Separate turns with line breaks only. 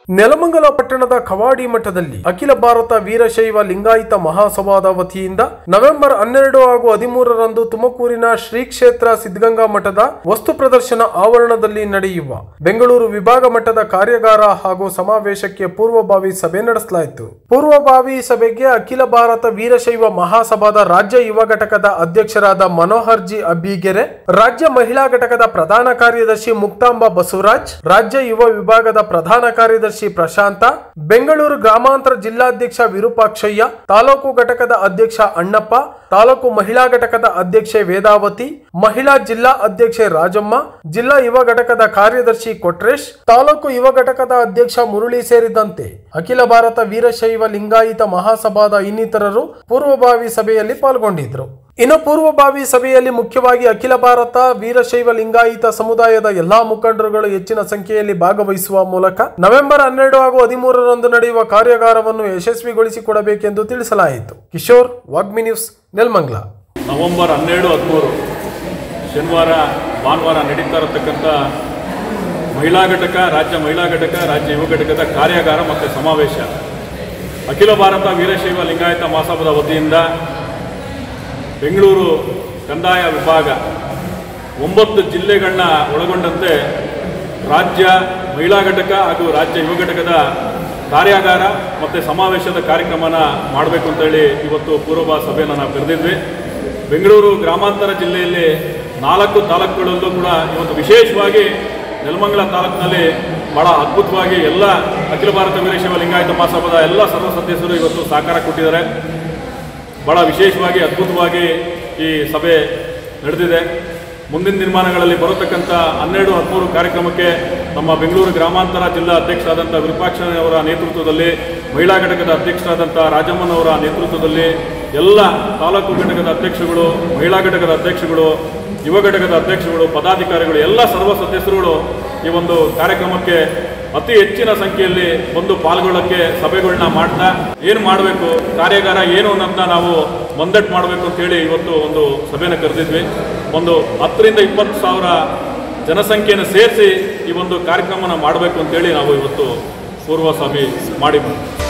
ನೆಲಮಂಗಲ ಪಟ್ಟಣದ ಕವಾಡಿ ಮಠದಲ್ಲಿ ಅಖಿಲ ಭಾರತ ವೀರಶೈವ ಲಿಂಗಾಯತ ಮಹಾಸಭಾದ ವತಿಯಿಂದ ನವೆಂಬರ್ ಹನ್ನೆರಡು ಹಾಗೂ ಹದಿಮೂರರಂದು ತುಮಕೂರಿನ ಶ್ರೀ ಕ್ಷೇತ್ರ ಸಿದ್ಧಗಂಗಾ ಮಠದ ವಸ್ತು ಪ್ರದರ್ಶನ ಆವರಣದಲ್ಲಿ ನಡೆಯುವ ಬೆಂಗಳೂರು ವಿಭಾಗ ಮಟ್ಟದ ಕಾರ್ಯಾಗಾರ ಹಾಗೂ ಸಮಾವೇಶಕ್ಕೆ ಪೂರ್ವಭಾವಿ ಸಭೆ ನಡೆಸಲಾಯಿತು ಪೂರ್ವಭಾವಿ ಸಭೆಗೆ ಅಖಿಲ ಭಾರತ ವೀರಶೈವ ಮಹಾಸಭಾದ ರಾಜ್ಯ ಯುವ ಘಟಕದ ಅಧ್ಯಕ್ಷರಾದ ಮನೋಹರ್ ಜಿ ಅಬ್ಬಿಗೆರೆ ರಾಜ್ಯ ಮಹಿಳಾ ಘಟಕದ ಪ್ರಧಾನ ಕಾರ್ಯದರ್ಶಿ ಮುಕ್ತಾಂಬ ಬಸವರಾಜ್ ರಾಜ್ಯ ಯುವ ವಿಭಾಗದ ಪ್ರಧಾನ ಕಾರ್ಯದರ್ಶಿ ಪ್ರಶಾಂತ ಬೆಂಗಳೂರು ಗ್ರಾಮಾಂತರ ಜಿಲ್ಲಾಧ್ಯಕ್ಷ ವಿರೂಪಾಕ್ಷಯ್ಯ ತಾಲೂಕು ಘಟಕದ ಅಧ್ಯಕ್ಷ ಅಣ್ಣಪ್ಪ ತಾಲೂಕು ಮಹಿಳಾ ಘಟಕದ ಅಧ್ಯಕ್ಷೆ ವೇದಾವತಿ ಮಹಿಳಾ ಜಿಲ್ಲಾ ಅಧ್ಯಕ್ಷೆ ರಾಜಮ್ಮ ಜಿಲ್ಲಾ ಯುವ ಘಟಕದ ಕಾರ್ಯದರ್ಶಿ ಕೊಟ್ರೇಶ್ ತಾಲೂಕು ಯುವ ಘಟಕದ ಅಧ್ಯಕ್ಷ ಮುರಳಿ ಸೇರಿದಂತೆ ಅಖಿಲ ಭಾರತ ವೀರಶೈವ ಲಿಂಗಾಯತ ಮಹಾಸಭಾದ ಇನ್ನಿತರರು ಪೂರ್ವಭಾವಿ ಸಭೆಯಲ್ಲಿ ಪಾಲ್ಗೊಂಡಿದ್ರು ಇನ್ನು ಪೂರ್ವಭಾವಿ ಸಭೆಯಲ್ಲಿ ಮುಖ್ಯವಾಗಿ ಅಖಿಲ ಭಾರತ ವೀರಶೈವ ಲಿಂಗಾಯತ ಸಮುದಾಯದ ಎಲ್ಲಾ ಮುಖಂಡರುಗಳು ಹೆಚ್ಚಿನ ಸಂಖ್ಯೆಯಲ್ಲಿ ಭಾಗವಹಿಸುವ ಮೂಲಕ ನವೆಂಬರ್ ಹನ್ನೆರಡು ಹಾಗೂ ಹದಿಮೂರರಂದು ನಡೆಯುವ ಕಾರ್ಯಾಗಾರವನ್ನು ಯಶಸ್ವಿಗೊಳಿಸಿಕೊಡಬೇಕೆಂದು ತಿಳಿಸಲಾಯಿತು ಕಿಶೋರ್ ವಾಗ್ಮಿ ನ್ಯೂಸ್ ನೆಲ್ಮಂಗ್ಲ
ನವೆಂಬರ್ ಹನ್ನೆರಡು ಹದಿಮೂರು ಶನಿವಾರ ಭಾನುವಾರ ನಡೀತಾ ಇರತಕ್ಕಂಥ ಮಹಿಳಾ ಘಟಕ ರಾಜ್ಯ ಮಹಿಳಾ ಘಟಕ ರಾಜ್ಯ ಯುವ ಘಟಕದ ಕಾರ್ಯಾಗಾರ ಮತ್ತು ಸಮಾವೇಶ ಅಖಿಲ ಭಾರತ ವೀರಶೈವ ಲಿಂಗಾಯತ ಮಹಾಸಭಾದ ವತಿಯಿಂದ ಬೆಂಗಳೂರು ಕಂದಾಯ ವಿಭಾಗ ಒಂಬತ್ತು ಜಿಲ್ಲೆಗಳನ್ನ ಒಳಗೊಂಡಂತೆ ರಾಜ್ಯ ಮಹಿಳಾ ಘಟಕ ಹಾಗೂ ರಾಜ್ಯ ಯುವ ಘಟಕದ ಕಾರ್ಯಾಗಾರ ಮತ್ತು ಸಮಾವೇಶದ ಕಾರ್ಯಕ್ರಮನ ಮಾಡಬೇಕು ಅಂತೇಳಿ ಇವತ್ತು ಪೂರ್ವಭಾ ಸಭೆಯನ್ನು ನಾವು ಕರೆದಿದ್ವಿ ಬೆಂಗಳೂರು ಗ್ರಾಮಾಂತರ ಜಿಲ್ಲೆಯಲ್ಲಿ ನಾಲ್ಕು ತಾಲೂಕುಗಳಲ್ಲೂ ಕೂಡ ಇವತ್ತು ವಿಶೇಷವಾಗಿ ನೆಲಮಂಗಲ ತಾಲೂಕಿನಲ್ಲಿ ಭಾಳ ಅದ್ಭುತವಾಗಿ ಎಲ್ಲ ಅಖಿಲ ಭಾರತ ವೀರಶೈವ ಲಿಂಗಾಯತ ಮಹಾಸಭಾದ ಎಲ್ಲ ಸರ್ವ ಸದಸ್ಯರು ಇವತ್ತು ಸಹಕಾರ ಕೊಟ್ಟಿದ್ದಾರೆ ಭಾಳ ವಿಶೇಷವಾಗಿ ಅದ್ಭುತವಾಗಿ ಈ ಸಭೆ ನಡೆದಿದೆ ಮುಂದಿನ ನಿರ್ಮಾಣಗಳಲ್ಲಿ ಬರತಕ್ಕಂಥ ಹನ್ನೆರಡು ಹದಿಮೂರು ಕಾರ್ಯಕ್ರಮಕ್ಕೆ ನಮ್ಮ ಬೆಂಗಳೂರು ಗ್ರಾಮಾಂತರ ಜಿಲ್ಲಾ ಅಧ್ಯಕ್ಷರಾದಂಥ ವಿರೂಪಾಕ್ಷನವರ ನೇತೃತ್ವದಲ್ಲಿ ಮಹಿಳಾ ಘಟಕದ ಅಧ್ಯಕ್ಷರಾದಂಥ ರಾಜಮ್ಮನವರ ನೇತೃತ್ವದಲ್ಲಿ ಎಲ್ಲ ತಾಲೂಕು ಘಟಕದ ಅಧ್ಯಕ್ಷಗಳು ಮಹಿಳಾ ಘಟಕದ ಅಧ್ಯಕ್ಷಗಳು ಯುವ ಘಟಕದ ಅಧ್ಯಕ್ಷಗಳು ಪದಾಧಿಕಾರಿಗಳು ಎಲ್ಲ ಸರ್ವ ಸದಸ್ಯರುಗಳು ಈ ಒಂದು ಕಾರ್ಯಕ್ರಮಕ್ಕೆ ಅತಿ ಹೆಚ್ಚಿನ ಸಂಖ್ಯೆಯಲ್ಲಿ ಬಂದು ಪಾಲ್ಗೊಳ್ಳೋಕ್ಕೆ ಸಭೆಗಳನ್ನ ಮಾಡ್ತಾ ಏನು ಮಾಡಬೇಕು ಕಾರ್ಯಾಗಾರ ಏನು ಅನ್ನೋದನ್ನ ನಾವು ಮುಂದಟ್ಟು ಮಾಡಬೇಕು ಅಂತೇಳಿ ಇವತ್ತು ಒಂದು ಸಭೆನ ಕರೆದಿದ್ವಿ ಒಂದು ಹತ್ತರಿಂದ ಇಪ್ಪತ್ತು ಸಾವಿರ ಜನಸಂಖ್ಯೆಯನ್ನು ಸೇರಿಸಿ ಈ ಒಂದು ಕಾರ್ಯಕ್ರಮನ ಮಾಡಬೇಕು ಅಂತೇಳಿ ನಾವು ಇವತ್ತು ಪೂರ್ವ ಸಭೆ ಮಾಡಿದ್ವಿ